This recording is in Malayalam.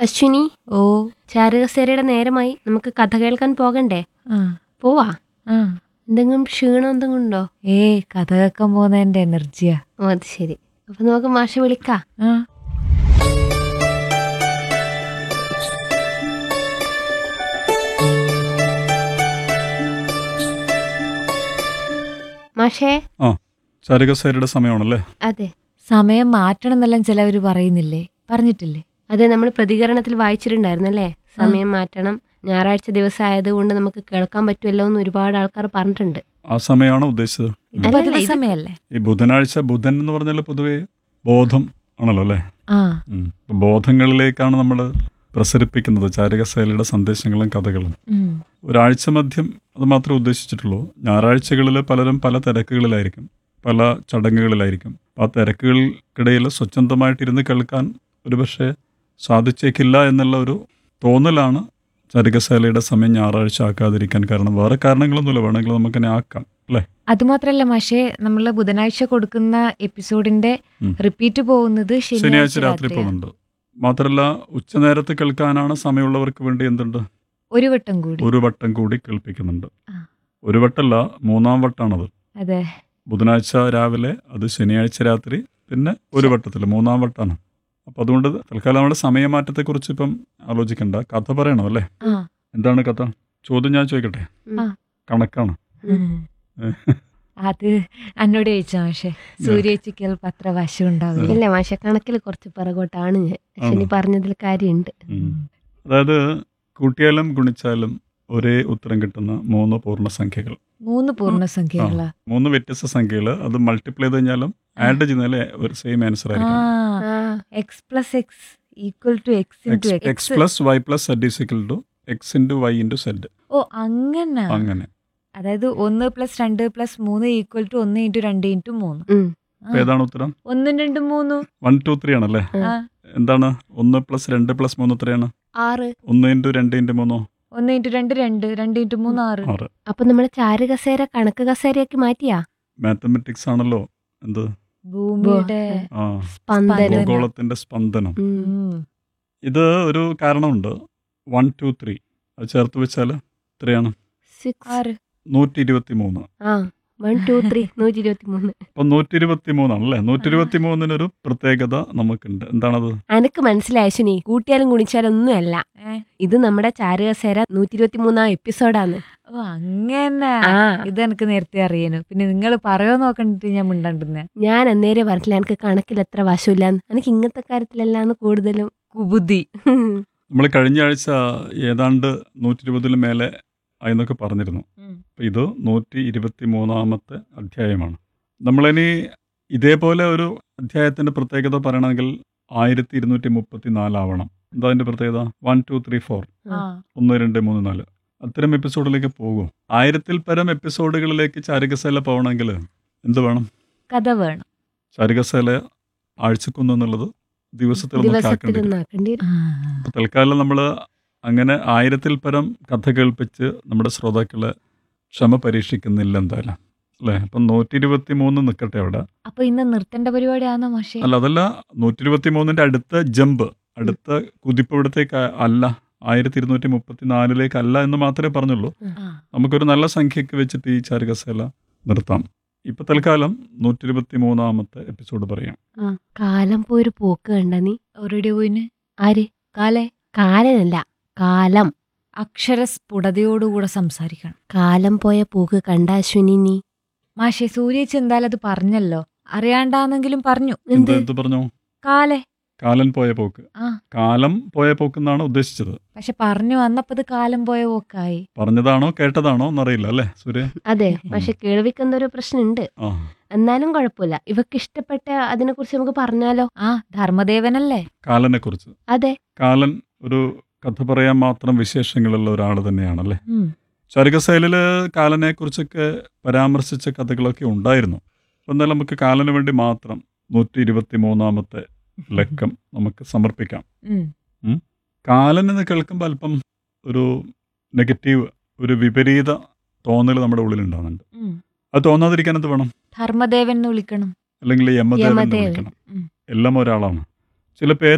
അശ്വിനി ഓ ചാരുകസേരയുടെ നേരമായി നമുക്ക് കഥ കേൾക്കാൻ പോകണ്ടേ ആ പോവാ ആ എന്തെങ്കിലും ക്ഷീണം എന്തെങ്കിലും ഉണ്ടോ ഏ കഥ കേൾക്കാൻ പോകുന്നതിന്റെ എനർജിയാ ഓ അത് ശരി അപ്പൊ നമുക്ക് മാഷ വിളിക്കാം ആ മാഷേ ആ ചാരുകസേരയുടെ സമയമാണല്ലേ അതെ സമയം മാറ്റണം എന്നെല്ലാം ചിലവര് പറയുന്നില്ലേ പറഞ്ഞിട്ടില്ലേ അതെ നമ്മൾ പ്രതികരണത്തിൽ വായിച്ചിട്ടുണ്ടായിരുന്നല്ലേ സമയം മാറ്റണം ഞായറാഴ്ച ദിവസം ആയതുകൊണ്ട് നമുക്ക് കേൾക്കാൻ പറ്റുമല്ലോ എന്ന് ഒരുപാട് ആൾക്കാർ പറഞ്ഞിട്ടുണ്ട് ആ സമയമാണോ ഉദ്ദേശിച്ചത് ഇത് അല്ലല്ല, പതിവ് ഇത് സമയല്ലേ ഈ ബുധനാഴ്ച ബുധൻ എന്ന് പറഞ്ഞാൽ പൊതുവെ ബോധം ആണല്ലോ അല്ലേ ആ ഉം. അപ്പൊ ബോധങ്ങളിലേക്കാണ് നമ്മൾ പ്രസരിപ്പിക്കുന്നത് ചാരുകസേലയുടെ സന്ദേശങ്ങളും കഥകളും ഉം. ഒരാഴ്ച മധ്യം അത് മാത്രമേ ഉദ്ദേശിച്ചിട്ടുള്ളൂ ഞായറാഴ്ചകളിൽ പലരും പല തിരക്കുകളിലായിരിക്കും പല ചടങ്ങുകളിലായിരിക്കും ആ തിരക്കുകൾക്കിടയിൽ സ്വച്ഛന്തമായിട്ടിരുന്ന് കേൾക്കാൻ ഒരുപക്ഷെ സാധിച്ചേക്കില്ല എന്നുള്ള ഒരു തോന്നലാണ് ചരികശാലയുടെ സമയം ഞായറാഴ്ച ആക്കാതിരിക്കാൻ കാരണം വേറെ കാരണങ്ങളൊന്നുമില്ല വേണമെങ്കിൽ നമുക്കതിനെ ആക്കാം അല്ലേ അതുമാത്രല്ല പക്ഷേ നമ്മള് ബുധനാഴ്ച കൊടുക്കുന്ന എപ്പിസോഡിന്റെ ഉം. റിപ്പീറ്റ് പോകുന്നത് ശനിയാഴ്ച രാത്രി രാത്രിയാ. പോകുന്നുണ്ട് മാത്രമല്ല ഉച്ചനേരത്ത് കേൾക്കാനാണ് സമയമുള്ളവർക്ക് വേണ്ടി എന്തുണ്ട് ഒരു വട്ടം കൂടി ഒരു വട്ടം കൂടി കേൾപ്പിക്കുന്നുണ്ട് ആ. ഒരു വട്ടമല്ല മൂന്നാം വട്ടാണത് അതെ ബുധനാഴ്ച രാവിലെ അത് ശനിയാഴ്ച രാത്രി പിന്നെ ഒരു വട്ടത്തിൽ മൂന്നാം വട്ടാണ് അപ്പം അതുകൊണ്ട് തൽക്കാലം നമ്മുടെ സമയമാറ്റത്തെക്കുറിച്ച് ഇപ്പം ആലോചിക്കണ്ട കഥ പറയണം അല്ലേ ആ എന്താണ് കഥ ചോദ്യം ഞാൻ ചോദിക്കട്ടെ ഉം. ആ. കണക്കാണ് അത് എന്നോട് ചോദിച്ചാ പക്ഷേ സൂര്യേച്ചിക്ക് ചിലപ്പോ അത്ര വശം ഉണ്ടാവില്ല ഇല്ല മാഷ കണക്കിൽ കുറച്ച് പിറകോട്ടാണ് ഞാൻ അശ്വിനി ആണോ? പറഞ്ഞതിൽ കാര്യമുണ്ട് ഉം. അതായത് കൂട്ടിയാലും ഗുണിച്ചാലും ഒരേ ഉത്തരം കിട്ടുന്ന മൂന്ന് പൂർണ്ണസംഖ്യകൾ മൂന്ന് പൂർണ്ണസംഖ്യകളാ മൂന്ന് വ്യത്യസ്ത സംഖ്യകൾ അത് മൾട്ടിപ്ലൈ ചെയ്ത് കഴിഞ്ഞാലും ആഡ് ചെയ്യുന്നതിൽ ഒരു സെയിം ആൻസർ ആ ആയിരിക്കും ആ X plus X equal to X into X X plus Y plus Z equal to X into Y into Z ഓ അങ്ങനെ അങ്ങനെ അതായത് ഒന്ന് പ്ലസ് രണ്ട് പ്ലസ് മൂന്ന് ഈക്വൽ ടു ഒന്ന് ഇൻറ്റു രണ്ട് ഇൻറ്റു മൂന്ന് ഉം. ആ. അപ്പൊ ഏതാണ് ഉത്തരം ഒന്നും രണ്ടും മൂന്നും വൺ ടു ത്രീ ആണല്ലേ ആ എന്താണ് ഒന്ന് പ്ലസ് രണ്ട് പ്ലസ് മൂന്ന് എത്രയാണ് ആറ് ഒന്ന് ഇൻറ്റു രണ്ട് ഇൻറ്റു മൂന്നോ ഒന്ന് ഇൻറ്റു രണ്ട് രണ്ട് രണ്ട് ഇൻറ്റു മൂന്ന് ആറ് ആറ് അപ്പൊ നമ്മൾ ചാരു കസേര കണക്ക് കസേരയാക്കി മാറ്റിയാ മാത്തമെറ്റിക്സ് ആണല്ലോ എന്ത് ഭൂമിയുടെ ആ സ്പന്ദനം ഭൂഗോളത്തിന്റെ സ്പന്ദനം ഉം. ഉം. ഇത് ഒരു കാരണമുണ്ട് വൺ ടു ത്രീ അത് ചേർത്ത് വെച്ചാൽ എത്രയാണ് സിക്സ് ആറ് നൂറ്റി ഇരുപത്തി മൂന്ന് ആ വൺ ടു ത്രീ നൂറ്റി ഇരുപത്തി മൂന്ന് അപ്പം നൂറ്റി ഇരുപത്തി മൂന്നാണല്ലേ നൂറ്റി ഇരുപത്തി മൂന്നിനൊരു പ്രത്യേകത നമുക്കുണ്ട് എന്താണത് അനക്ക് മനസ്സിലായ അശ്വിനി കൂട്ടിയാലും കുണിച്ചാലും ഒന്നുമല്ല ഏ? ഇത് നമ്മുടെ ചാരു കസേര നൂറ്റി ഇരുപത്തി മൂന്നാം എപ്പിസോഡാണ് ഓ അങ്ങനെ ആ ഇത് എനിക്ക് നേരത്തെ അറിയാനു പിന്നെ നിങ്ങൾ പറയോ നോക്കണ്ടിട്ട് ഞാൻ മിണ്ടാണ്ടിരുന്നെ ഞാൻ അന്നേരെ പറഞ്ഞില്ല എനിക്ക് കണക്കിൽ എത്ര വശമില്ലാന്ന് എനിക്ക് ഇങ്ങനത്തെ കാര്യത്തിലല്ലാന്ന് കൂടുതലും കുബുദ്ധി നമ്മൾ കഴിഞ്ഞ ആഴ്ച ഏതാണ്ട് നൂറ്റി ഇരുപതിന് മേലെ ആയെന്നൊക്കെ പറഞ്ഞിരുന്നു അപ്പം ഇത് നൂറ്റി ഇരുപത്തി മൂന്നാമത്തെ അധ്യായമാണ് നമ്മളിനി ഇതേപോലെ ഒരു അധ്യായത്തിൻ്റെ പ്രത്യേകത പറയണമെങ്കിൽ ആയിരത്തി ഇരുന്നൂറ്റി മുപ്പത്തി നാലാവണം എന്താ അതിൻ്റെ പ്രത്യേകത വൺ ടു ത്രീ ഫോർ ആ ഒന്ന് രണ്ട് മൂന്ന് നാല് അത്തരം എപ്പിസോഡിലേക്ക് പോകും ആയിരത്തിൽ പരം എപ്പിസോഡുകളിലേക്ക് ചാരുകസേല പോകണമെങ്കിൽ എന്ത് വേണം കഥ വേണം ചാരുകസേല ആഴ്ചക്കൊന്ന് എന്നുള്ളത് ദിവസത്തിൽ നമുക്ക് ദിവസത്തിൽ ആക്കേണ്ടി വരും ഒന്നാക്കേണ്ടി വരും. അപ്പോൾ തൽക്കാലം നമ്മൾ അങ്ങനെ ആയിരത്തിൽ പരം കഥ കേൾപ്പിച്ച് നമ്മുടെ ശ്രോതാക്കളെ ക്ഷമ പരീക്ഷിക്കുന്നില്ല എന്തായാലും അല്ലേ അപ്പം നൂറ്റി ഇരുപത്തി മൂന്ന് നിൽക്കട്ടെ അവിടെ അപ്പൊ ഇന്ന് നിർത്തേണ്ട പരിപാടിയാണോ മാഷേ അല്ല അതല്ല നൂറ്റി ഇരുപത്തി മൂന്നിൻ്റെ അടുത്ത ജമ്പ് അടുത്ത കുതിപ്പ് ഇവിടത്തേക്ക് അല്ല ആയിരത്തി ഇരുന്നൂറ്റി മുപ്പത്തി നാലിലേക്ക് അല്ല എന്ന് മാത്രമേ പറഞ്ഞുള്ളൂ ആ. നമുക്കൊരു നല്ല സംഖ്യക്ക് വെച്ചിട്ട് ഈ ചാരുകസേല നിർത്താം ഇപ്പൊ തൽക്കാലം നൂറ്റി ഇരുപത്തി മൂന്നാമത്തെ എപ്പിസോഡ് പറയാം ആ കാലം പോയൊരു പോക്ക് കണ്ട നീ ഒരടി പോയിന് ആര് കാലേ കാലനല്ല കാലം അക്ഷരസ്ഫുടതയോടുകൂടെ സംസാരിക്കണം കാലം പോയ പോക്ക് കണ്ട അശ്വിനി നീ മാഷെ സൂര്യേച്ചി എന്തായാലും അത് പറഞ്ഞല്ലോ അറിയാണ്ടാന്നെങ്കിലും പറഞ്ഞു എന്ത് എന്ത് എന്ത് പറഞ്ഞു കാലേ കാലൻ പോയ പോക്ക് ആ കാലം പോയ പോക്ക് എന്നാണ് ഉദ്ദേശിച്ചത് പക്ഷെ പറഞ്ഞു വന്നപ്പത് കാലം പോയ പോക്കായി പറഞ്ഞതാണോ കേട്ടതാണോ എന്നറിയില്ല അല്ലേ സൂര്യ അതെ പക്ഷെ കേൾവിക്കുന്ന ഒരു പ്രശ്നമുണ്ട് ആ എന്നാലും കുഴപ്പമില്ല ഇവക്ക് ഇഷ്ടപ്പെട്ട അതിനെ കുറിച്ച് നമുക്ക് പറഞ്ഞാലോ ആ ധർമ്മദേവനല്ലേ കാലനെ കുറിച്ച് അതെ കാലൻ ഒരു കഥ പറയാൻ മാത്രം വിശേഷങ്ങളുള്ള ഒരാൾ തന്നെയാണല്ലേ ഉം. ചരികസേലില് കാലനെ കുറിച്ചൊക്കെ പരാമർശിച്ച കഥകളൊക്കെ ഉണ്ടായിരുന്നു എന്നാൽ നമുക്ക് കാലന് വേണ്ടി മാത്രം നൂറ്റി ഇരുപത്തി മൂന്നാമത്തെ ലക്കം നമുക്ക് സമർപ്പിക്കാം ഉം. കാലൻ എന്ന് കേൾക്കുമ്പോൾ അല്പം ഒരു നെഗറ്റീവ് ഒരു വിപരീത തോന്നൽ നമ്മുടെ ഉള്ളിൽ ഉണ്ടാകുന്നുണ്ട് ഉം. അത് തോന്നാതിരിക്കാൻ എന്ത് വേണം ധർമ്മദേവൻ എന്ന് വിളിക്കണം അല്ലെങ്കിൽ യമദേവൻ എന്ന് യമദേവൻ. വിളിക്കണം ഉം. എല്ലാം ഒരാളാണ് ചില പേര്